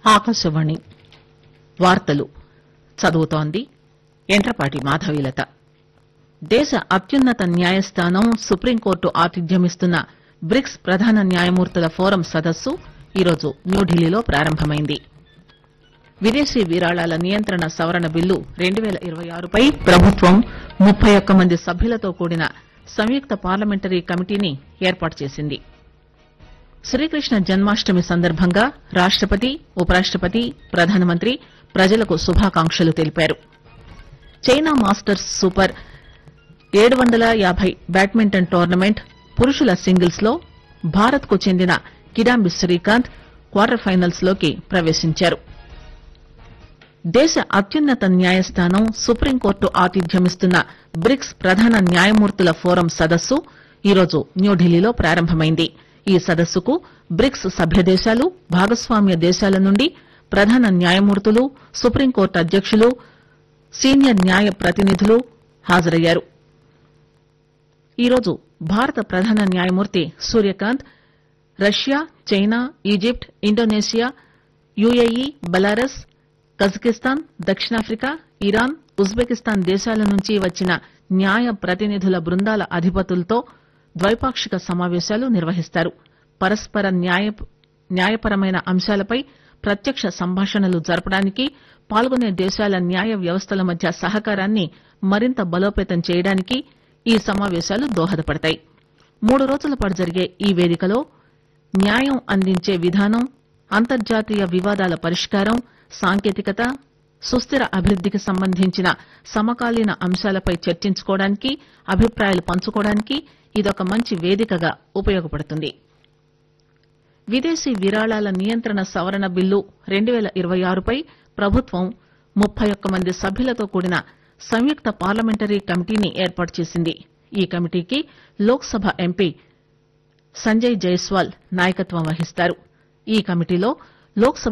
ఆకాశవాణి వార్తలు చదువుతోంది ఎంట్రపాటి మాధవీలత దేశ అత్యున్నత న్యాయస్థానం సుప్రీంకోర్టు ఆతిథ్యమిస్తున్న బ్రిక్స్ ప్రధాన న్యాయమూర్తుల ఫోరం సదస్సు ఈరోజు న్యూఢిల్లీలో ప్రారంభమైంది విదేశీ విరాళాల నియంత్రణ సవరణ బిల్లు రెండు పేల ఇరవై ఆరుపై ప్రభుత్వం ముప్పై ఒక్క మంది సభ్యులతో కూడిన సంయుక్త పార్లమెంటరీ కమిటీని ఏర్పాటు చేసింది శ్రీకృష్ణ జన్మాష్టమి సందర్భంగా రాష్టపతి ఉపరాష్టపతి ప్రధానమంత్రి ప్రజలకు శుభాకాంక్షలు తెలిపారు చైనా మాస్టర్స్ సూపర్ ఏడు వందల యాభై బ్యాడ్మింటన్ టోర్నమెంట్ పురుషుల సింగిల్స్ లో భారత్ కు చెందిన కిడాంబి శ్రీకాంత్ క్వార్టర్ ఫైనల్స్ లోకి ప్రవేశించారు దేశ అత్యున్నత న్యాయస్థానం సుప్రీంకోర్టు ఆతిథ్యమిస్తున్న బ్రిక్స్ ప్రధాన న్యాయమూర్తుల ఫోరం సదస్సు ఈరోజు న్యూఢిల్లీలో ప్రారంభమైంది ఈ సదస్సుకు బ్రిక్స్ సభ్య దేశాలు భాగస్వామ్య దేశాల నుండి ప్రధాన న్యాయమూర్తులు సుప్రీంకోర్టు అధ్యకులు సీనియర్ న్యాయ ప్రతినిధులు హాజరయ్యారు ఈరోజు భారత ప్రధాన న్యాయమూర్తి Suryakant Russia China Egypt Indonesia UAE Belarus Kazakhstan దక్షిణాఫ్రికా ఇరాన్ ఉజ్బెకిస్తాన్ దేశాల నుంచి వచ్చిన న్యాయ ప్రతినిధుల బృందాల అధిపతులతో ద్వైపాక్షిక సమావేశాలు నిర్వహిస్తారు పరస్పర న్యాయపరమైన అంశాలపై ప్రత్యక్ష సంభాషణలు జరపడానికి పాల్గొనే దేశాల న్యాయ వ్యవస్థల మధ్య సహకారాన్ని మరింత బలోపేతం చేయడానికి ఈ సమావేశాలు దోహదపడతాయి మూడు రోజుల పాటు జరిగే ఈ వేదికలో న్యాయం అందించే విధానం అంతర్జాతీయ వివాదాల పరిష్కారం సాంకేతికత సుస్థిర అభివృద్దికి సంబంధించిన సమకాలీన అంశాలపై చర్చించుకోవడానికి అభిప్రాయాలు పంచుకోవడానికి ఇదొక మంచి వేదికగా ఉపయోగపడుతుంది విదేశీ విరాళాల నియంత్రణ సవరణ బిల్లు రెండు పేల ఇరవై ఆరుపై ప్రభుత్వం ముప్పై ఒక్క మంది సభ్యులతో కూడిన సంయుక్త పార్లమెంటరీ కమిటీని ఏర్పాటు చేసింది ఈ కమిటీకి లోక్ సభ ఎంపీ సంజయ్ జైస్వాల్ నాయకత్వం వహిస్తారు ఈ కమిటీలో లోక్ సభ